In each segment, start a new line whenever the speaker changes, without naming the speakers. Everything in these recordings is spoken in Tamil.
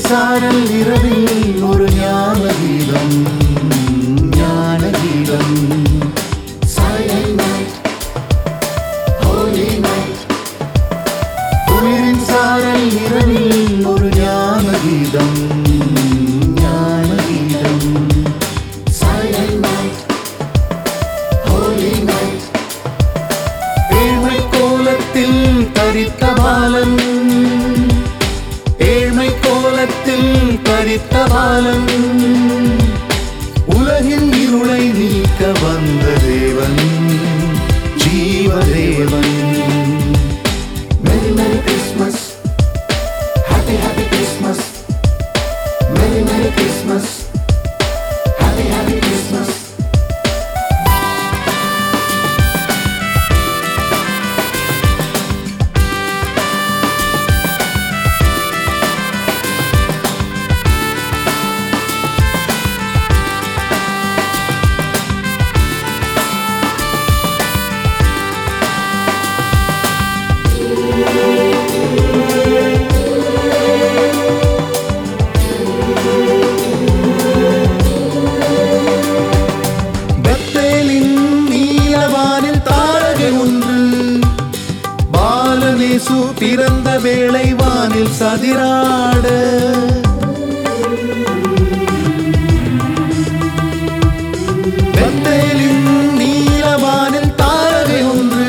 சாரல் இரவில் ஒரு ஞான கீதம் ஞான கீதம்
Silent night, holy night,
குளிரின் சாரல் இரவில் ஒரு ஞான கீதம் ஞான கீதம்
silent night, holy night,
ஏழ்மை கோலத்தில் தரித்த பாலன் ஏழ்மை கோலத்தில் தரித்த பாலன் உலகின் இருளை நீக்க வந்த தேவன் ஜீவதேவன்
Merry Merry Christmas, Happy Happy Christmas, Merry Merry Christmas, Happy Happy Christmas.
பெத்தேலின் நீலவானில் தாரகை ஒன்று பாலனேசு பிறந்த வேளை வானில் சதிராட பெத்தேலின் நீலவானில் தாரகை ஒன்று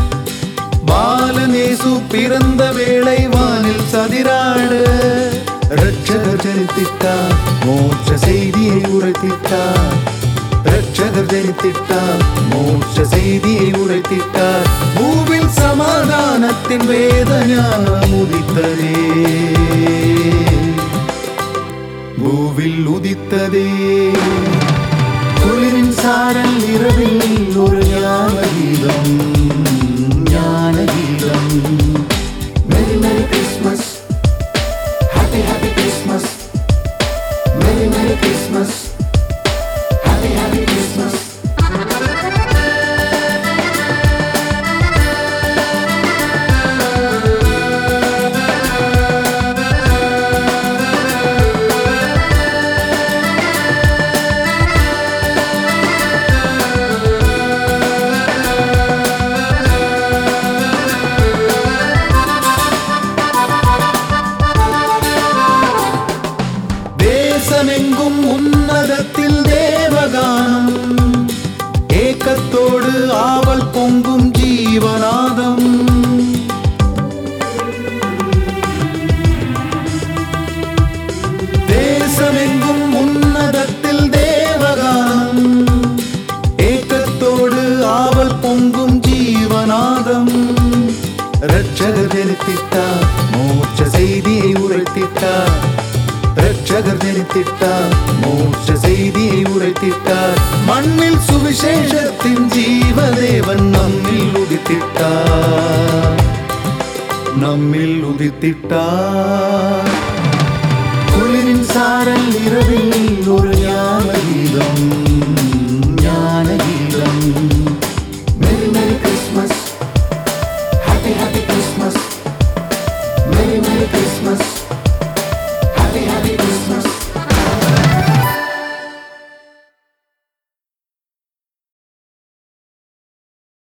பாலனேசு பிறந்த வேளை வானில் சதிராட ரட்சகர் ஜனித்திட்டார் மோட்ச செய்தியை உரைத்திட்டார் ரட்சகர் ஜனித்திட்டார் மோட்ச செய்தியை உரைத்திட்டார் பூவில் சமாதானத்தின் வேத ஞானம் உதித்ததே பூவில் உதித்ததே குளிரின் சாரல் இரவில் ஒரு ஞான கீதம் ஞான கீதம்
Merry Merry Christmas, Happy Happy Christmas, Merry Merry Christmas, Happy Happy Christmas.
தேசமெங்கும் உன்னதத்தில் தேவகானம் ஏக்கத்தோடு ஆவல் பொங்கும் ஜீவநாதம் தேசமெங்கும் உன்னதத்தில் தேவகானம் ஏக்கத்தோடு ஆவல் பொங்கும் ஜீவநாதம் ரட்சகர் ஜனித்திட்டார் மோட்ச செய்தியை உரைத்திட்டார் ரட்சகர் ஜனித்திட்டார் மோட்ச செய்தியை உரைத்திட்டார் மண்ணில் சுவிசேஷத்தின் ஜீவதேவன் நம்மில் உதித்திட்டார் நம்மில் உதித்திட்டார் குளிரின் சாரல்